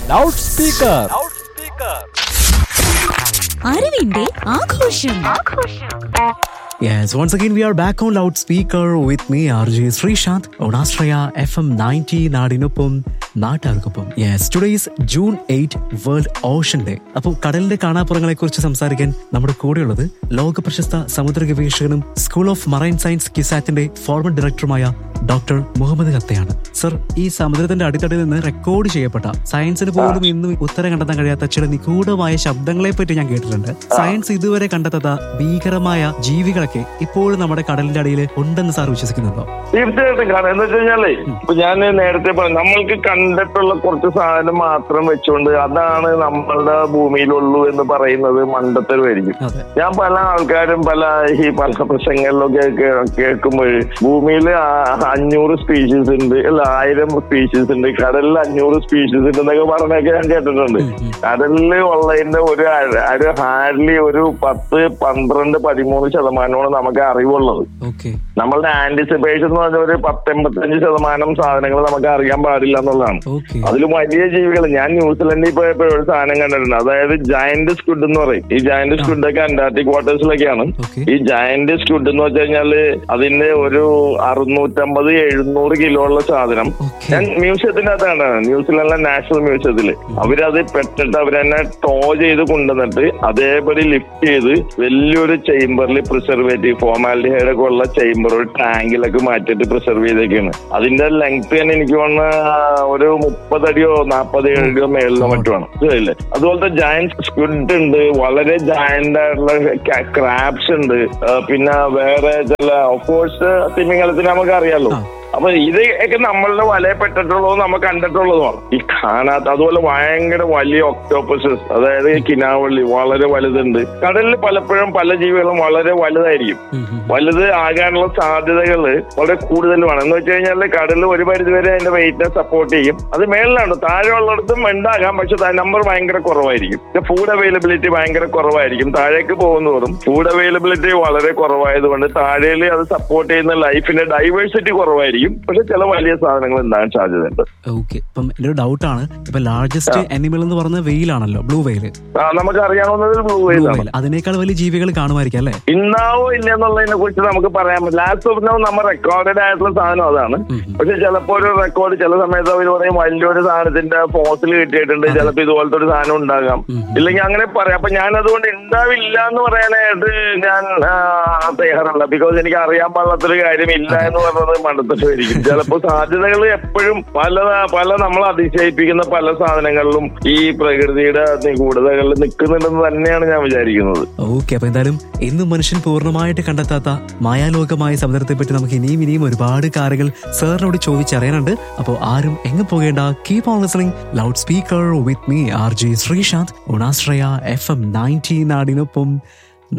Loud speaker അറിവിന്റെ ആഘോഷം Yes, once again we are back on loudspeaker with me, RJ Srishant, on Astraya FM 90 നാടിനൊപ്പം നാട്ടാർക്കൊപ്പം yes today is June eight world ocean day അപ്പോൾ കടലിന്റെ കാണാപ്പുറങ്ങളെ കുറിച്ച് സംസാരിക്കാൻ നമ്മുടെ കൂടെയുള്ളത് ലോക പ്രശസ്ത സമുദ്ര ഗവേഷകനും സ്കൂൾ ഓഫ് മറൈൻ സയൻസ് കിസാറ്റിന്റെ ഫോർമർ ഡയറക്ടറുമായ ഡോക്ടർ മുഹമ്മദ് ഖത്തയാണ് സർ ഈ സമുദ്രത്തിന്റെ അടിത്തട്ടിൽ നിന്ന് റെക്കോർഡ് ചെയ്യപ്പെട്ട സയൻസിന് പോലും ഇന്നും ഉത്തരം കണ്ടെത്താൻ കഴിയാത്ത ചില നിഗൂഢമായ ശബ്ദങ്ങളെ പറ്റി ഞാൻ കേട്ടിട്ടുണ്ട് സയൻസ് ഇതുവരെ കണ്ടെത്താത്ത ഭീകരമായ ജീവികളൊക്കെ ഇപ്പോഴും നമ്മുടെ കടലിന്റെ അടിയിൽ ഉണ്ടെന്ന് സാർ വിശ്വസിക്കുന്നുണ്ടോ തീർച്ചയായിട്ടും കാണാം എന്ന് വെച്ച് കഴിഞ്ഞാലേ ഇപ്പൊ ഞാൻ നേരത്തെ പറഞ്ഞു നമ്മൾക്ക് കണ്ടിട്ടുള്ള കുറച്ച് സാധനം മാത്രം വെച്ചുകൊണ്ട് അതാണ് നമ്മളുടെ ഭൂമിയിലുള്ളൂ എന്ന് പറയുന്നത് മണ്ടത്തരമായിരിക്കും അതെ ഞാൻ പല ആൾക്കാരും പല ഈ പല പ്രസംഗങ്ങളിലൊക്കെ കേ- കേൾക്കുമ്പോൾ ഭൂമിയിൽ അഞ്ഞൂറ് സ്പീഷീസ് ഉണ്ട് അല്ല ആയിരം സ്പീഷീസ് ഉണ്ട് കടലിൽ അഞ്ഞൂറ് സ്പീഷീസ് ഉണ്ട് എന്നൊക്കെ പറഞ്ഞൊക്കെ ഞാൻ കേട്ടിട്ടുണ്ട് കടലിൽ ഉള്ളതിന്റെ ഒരു അര- ഒരു ഹാർഡ്ലി ഒരു പത്ത് പന്ത്രണ്ട് പതിമൂന്ന് ശതമാനമാണ് നമുക്ക് അറിവുള്ളത് ഓക്കെ നമ്മളുടെ ആന്റിസിപ്പേഷൻ എന്ന് പറഞ്ഞ ഒരു പത്തൊമ്പത്തഞ്ച് ശതമാനം സാധനങ്ങൾ നമുക്ക് അറിയാൻ പാടില്ല എന്നുള്ളതാണ് ഓക്കെ അതിൽ വലിയ ജീവികൾ ഞാൻ ന്യൂസിലൻഡിൽ പോയപ്പോ ഒരു സാധനം കണ്ടിട്ടുണ്ട് അതായത് ജയന്റ് സ്ക്വിഡ് എന്ന് പറയും ഈ ജയന്റ് സ്ക്വിഡ് ഒക്കെ അന്റാർട്ടിക് വാട്ടേഴ്സിലൊക്കെയാണ് ഓക്കെ ഈ ജയന്റ് സ്ക്വിഡ് എന്ന് വെച്ച് കഴിഞ്ഞാല് അതിന്റെ ഒരു അറുന്നൂറ്റമ്പത് എഴുന്നൂറ് കിലോ ഉള്ള സാധനം ഓക്കെ ഞാൻ മ്യൂസിയത്തിന്റെ അകത്ത് കണ്ടതാണ് ന്യൂസിലാൻഡിലെ നാഷണൽ മ്യൂസിയത്തില് അവരത് പെട്ടിട്ട് അവരെന്നെ ടോ ചെയ്ത് കൊണ്ടുവന്നിട്ട് അതേപടി ലിഫ്റ്റ് ചെയ്ത് വലിയൊരു ചേംബറിൽ പ്രിസർവേറ്റീവ് ഫോമാലിറ്റിഹൈഡ് ഒക്കെ ഉള്ള ചേംബർ ഒരു ടാങ്കിലൊക്കെ മാറ്റിയിട്ട് പ്രിസർവ് ചെയ്തേക്കാണ് അതിന്റെ ലെങ്ത് തന്നെ എനിക്ക് തോന്നുന്ന ഒരു മുപ്പതടിയോ നാൽപ്പത് അടിയോ മേളിലോ മറ്റുമാണ് മനസ്സിലായില്ലേ അതുപോലത്തെ ജയന്റ് സ്ക്വിഡ് ഉണ്ട് വളരെ ജയന്റ് ആയിട്ടുള്ള ക്രാബ്സ് ഉണ്ട് ആ, പിന്നെ വേറെ ചില ഓഫ്കോഴ്സ് തിമിംഗലത്തിന് നമുക്ക് അറിയാലോ ആ. അപ്പൊ ഇത് ഒക്കെ നമ്മളുടെ വലയപ്പെട്ടിട്ടുള്ളതും നമ്മൾ കണ്ടിട്ടുള്ളതുമാണ് ഈ കാണാത്ത അതുപോലെ ഭയങ്കര വലിയ ഒക്ടോപ്പസസ് അതായത് കിനാവള്ളി വളരെ വലുതുണ്ട് കടലിൽ പലപ്പോഴും പല ജീവികളും വളരെ വലുതായിരിക്കും വലുത് ആകാനുള്ള സാധ്യതകൾ വളരെ കൂടുതലുമാണ് എന്ന് വെച്ച് കഴിഞ്ഞാൽ കടൽ ഒരു പരിധി വരെ അതിന്റെ വെയിറ്റിനെ സപ്പോർട്ട് ചെയ്യും അത് മേളിലാണ് താഴെ ഉള്ളിടത്തും ഉണ്ടാകാം പക്ഷെ നമ്പർ ഭയങ്കര കുറവായിരിക്കും ഫുഡ് അവൈലബിലിറ്റി ഭയങ്കര കുറവായിരിക്കും താഴേക്ക് പോകുന്നതോറും ഫുഡ് അവൈലബിലിറ്റി വളരെ കുറവായതുകൊണ്ട് താഴേൽ അത് സപ്പോർട്ട് ചെയ്യുന്ന ലൈഫിന്റെ ഡൈവേഴ്സിറ്റി കുറവായിരിക്കും പക്ഷെ ചില വലിയ സാധനങ്ങൾ ഉണ്ടാകാൻ സാധ്യതയുണ്ട് ഓക്കെ ഇപ്പം എന്റെ ഒരു ഡൗട്ടാണ് ഇപ്പൊ ലാർജസ്റ്റ് അനിമൽ എന്ന് പറഞ്ഞ വെയിലാണല്ലോ ബ്ലൂ വെയിൽ ആ, നമുക്ക് അറിയാവുന്നത് ബ്ലൂ ബ്ലൂ വെയിലാണ് വെയിൽ അതിനേക്കാൾ വലിയ ജീവികൾ കാണുമായിരിക്കും അല്ലേ ഉണ്ടാവോ ഇല്ല എന്നുള്ളതിനെ കുറിച്ച് നമുക്ക് പറയാൻ പറ്റില്ല ലാസ്റ്റ് ഓഫ് നോ നമ്മൾ റെക്കോർഡഡ് ആയിട്ടുള്ള സാധനം അതാണ് ഉം. പക്ഷെ ചിലപ്പോ ഒരു റെക്കോർഡ് ചില സമയത്ത് അവർ പറയും വലിയൊരു സാധനത്തിന്റെ ഫോസിൽ കിട്ടിയിട്ടുണ്ട് ചിലപ്പോ ഇതുപോലത്തെ ഒരു സാധനം ഉണ്ടാകാം ഉം. ഇല്ലെങ്കിൽ അങ്ങനെ പറയാം അപ്പൊ ഞാൻ അതുകൊണ്ട് ഉണ്ടാവില്ല എന്ന് പറയാനായിട്ട് ഞാൻ ആ, തയ്യാറല്ല ബിക്കോസ് എനിക്ക് അറിയാൻ പാടില്ലാത്തൊരു കാര്യം ഇല്ല എന്ന് പറഞ്ഞത് മണ്ടത്തരമായിരിക്കും ചിലപ്പോ സാധ്യതകൾ എപ്പോഴും പല പല നമ്മൾ അതിശയിപ്പിക്കുന്ന പല സാധനങ്ങളിലും ഈ പ്രകൃതിയുടെ നിഗൂഢതകളിൽ നിൽക്കുന്നുണ്ടെന്ന് തന്നെയാണ് ഞാൻ വിചാരിക്കുന്നത് ഓക്കെ അപ്പൊ എന്തായാലും ഇന്നും മനുഷ്യൻ പൂർണ്ണമായിട്ട് കണ്ടെത്താത്ത മായാലോകമായ സമുദ്രത്തെ പറ്റി നമുക്ക് ഇനിയും ഇനിയും ഒരുപാട് കാര്യങ്ങൾ സാറിനോട് ചോദിച്ചറിയാനുണ്ട് അപ്പോൾ ആരും എങ്ങും പോകേണ്ട keep on listening loud speaker with me R J Sreesanth ഉണാശ്രയ എഫ് എം നയൻറ്റി നാടിനൊപ്പം